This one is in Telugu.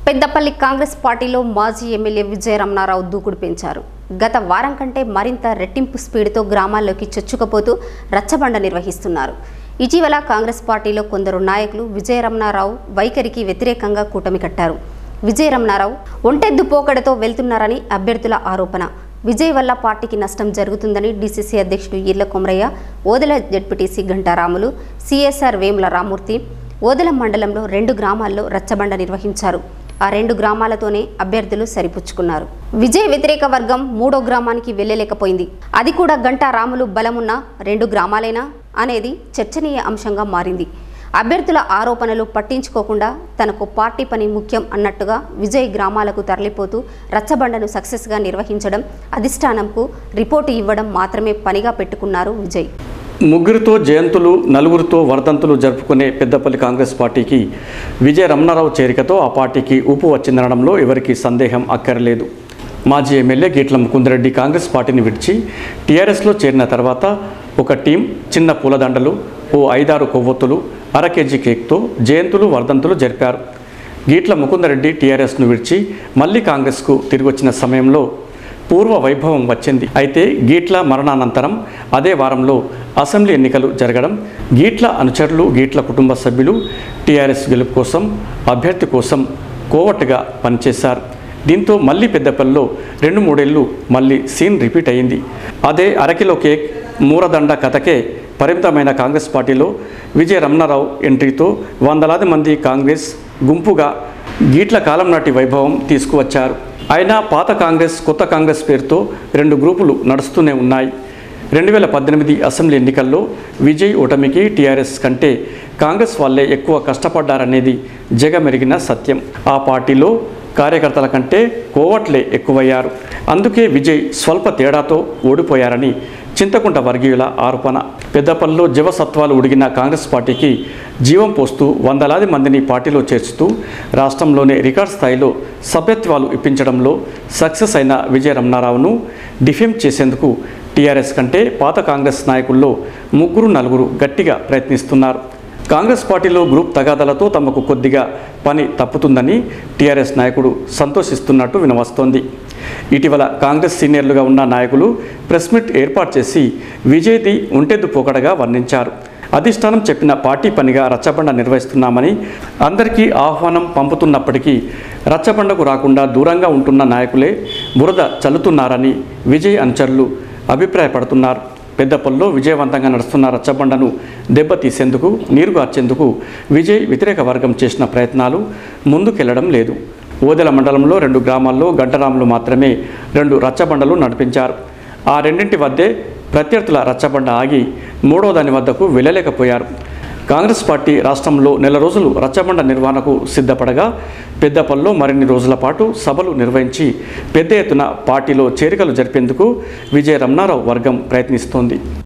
పెద్దపల్లి కాంగ్రెస్ పార్టీలో మాజీ ఎమ్మెల్యే విజయ రమణారావు దూకుడు పెంచారు గత వారం కంటే మరింత రెట్టింపు స్పీడ్తో గ్రామాల్లోకి చొచ్చుకుపోతూ రచ్చబండ నిర్వహిస్తున్నారు ఇటీవల కాంగ్రెస్ పార్టీలో కొందరు నాయకులు విజయ రమణారావు వైఖరికి వ్యతిరేకంగా కూటమి కట్టారు విజయ రమణారావు ఒంటెద్దు పోకడతో వెళ్తున్నారని అభ్యర్థుల ఆరోపణ విజయ్ వల్ల పార్టీకి నష్టం జరుగుతుందని డీసీసీ అధ్యక్షుడు ఈర్ల కొమరయ్య ఓదెల జడ్పీటీసీ గంటారాములు సిఎస్ఆర్ వేముల రామూర్తి ఓదెల మండలంలో రెండు గ్రామాల్లో రచ్చబండ నిర్వహించారు ఆ రెండు గ్రామాలతోనే అభ్యర్థులు సరిపుచ్చుకున్నారు విజయ్ వ్యతిరేక వర్గం మూడో గ్రామానికి వెళ్ళలేకపోయింది అది కూడా గంటా రాములు బలమున్న రెండు గ్రామాలేనా అనేది చర్చనీయ అంశంగా మారింది అభ్యర్థుల ఆరోపణలు పట్టించుకోకుండా తనకు పార్టీ పని ముఖ్యం అన్నట్టుగా విజయ్ గ్రామాలకు తరలిపోతూ రచ్చబండను సక్సెస్గా నిర్వహించడం అధిష్టానంకు రిపోర్టు ఇవ్వడం మాత్రమే పనిగా పెట్టుకున్నారు విజయ్ ముగ్గురితో జయంతులు నలుగురితో వర్ధంతులు జరుపుకునే పెద్దపల్లి కాంగ్రెస్ పార్టీకి విజయ రమణారావు చేరికతో ఆ పార్టీకి ఊపు వచ్చిందనడంలో ఎవరికీ సందేహం అక్కరలేదు మాజీ ఎమ్మెల్యే గీట్ల ముకుందరెడ్డి కాంగ్రెస్ పార్టీని విడిచి టీఆర్ఎస్లో చేరిన తర్వాత ఒక టీం చిన్న పూలదండలు ఓ ఐదారు కొవ్వొత్తులు అర కేజీ కేక్తో జయంతులు వర్ధంతులు జరిపారు గీట్ల ముకుందరెడ్డి టీఆర్ఎస్ను విడిచి మళ్ళీ కాంగ్రెస్కు తిరిగొచ్చిన సమయంలో పూర్వ వైభవం వచ్చింది అయితే గీట్ల మరణానంతరం అదే వారంలో అసెంబ్లీ ఎన్నికలు జరగడం గీట్ల అనుచరులు గీట్ల కుటుంబ సభ్యులు టీఆర్ఎస్ గెలుపు కోసం అభ్యర్థి కోసం కోవట్టుగా పనిచేశారు దీంతో మళ్ళీ పెద్దపల్లిలో రెండు మూడేళ్లు మళ్ళీ సీన్ రిపీట్ అయింది అదే అరకిలో కేక్ మూరదండ కథకే పరిమితమైన కాంగ్రెస్ పార్టీలో విజయ రమణారావు ఎంట్రీతో వందలాది మంది కాంగ్రెస్ గుంపుగా గీట్ల కాలం నాటి వైభవం తీసుకువచ్చారు అయినా పాత కాంగ్రెస్ కొత్త కాంగ్రెస్ పేరుతో రెండు గ్రూపులు నడుస్తూనే ఉన్నాయి రెండు వేల పద్దెనిమిది అసెంబ్లీ ఎన్నికల్లో విజయ్ ఓటమికి టీఆర్ఎస్ కంటే కాంగ్రెస్ వాళ్ళే ఎక్కువ కష్టపడ్డారనేది జగమెరిగిన సత్యం ఆ పార్టీలో కార్యకర్తల కంటే కోవట్లే ఎక్కువయ్యారు అందుకే విజయ్ స్వల్ప తేడాతో ఓడిపోయారని చింతకుంట వర్గీయుల ఆరోపణ పెద్దపల్లిలో జీవసత్వాలు ఉడిగిన కాంగ్రెస్ పార్టీకి జీవం పోస్తూ వందలాది మందిని పార్టీలో చేర్చుతూ రాష్ట్రంలోనే రికార్డ్ స్థాయిలో సభ్యత్వాలు ఇప్పించడంలో సక్సెస్ అయిన విజయ రమణారావును డిఫేమ్ చేసేందుకు టీఆర్ఎస్ కంటే పాత కాంగ్రెస్ నాయకుల్లో ముగ్గురు నలుగురు గట్టిగా ప్రయత్నిస్తున్నారు కాంగ్రెస్ పార్టీలో గ్రూప్ తగాదాలతో తమకు కొద్దిగా పని తప్పుతుందని టీఆర్ఎస్ నాయకుడు సంతోషిస్తున్నట్టు వినవస్తోంది ఇటీవల కాంగ్రెస్ సీనియర్లుగా ఉన్న నాయకులు ప్రెస్ మీట్ ఏర్పాటు చేసి విజయ్ది ఒంటెద్దు పోకడగా వర్ణించారు అధిష్టానం చెప్పిన పార్టీ పనిగా రచ్చబండ నిర్వహిస్తున్నామని అందరికీ ఆహ్వానం పంపుతున్నప్పటికీ రచ్చబండకు రాకుండా దూరంగా ఉంటున్న నాయకులే బురద చల్లుతున్నారని విజయ్ అనుచరులు అభిప్రాయపడుతున్నారు పెద్దపల్లిలో విజయవంతంగా నడుస్తున్న రచ్చబండను దెబ్బతీసేందుకు నీరుగార్చేందుకు విజయ్ వ్యతిరేక వర్గం చేసిన ప్రయత్నాలు ముందుకెళ్లడం లేదు ఓదెల మండలంలో రెండు గ్రామాల్లో గంటరాములు మాత్రమే రెండు రచ్చబండలు నడిపించారు ఆ రెండింటి వద్దే ప్రత్యర్థుల రచ్చబండ ఆగి మూడో దాని వద్దకు వెళ్ళలేకపోయారు కాంగ్రెస్ పార్టీ రాష్ట్రంలో నెల రోజులు రచ్చబండ నిర్వహణకు సిద్ధపడగా పెద్దపల్లిలో మరిన్ని రోజుల పాటు సభలు నిర్వహించి పెద్ద ఎత్తున పార్టీలో చేరికలు జరిపేందుకు విజయ రమణారావు వర్గం ప్రయత్నిస్తోంది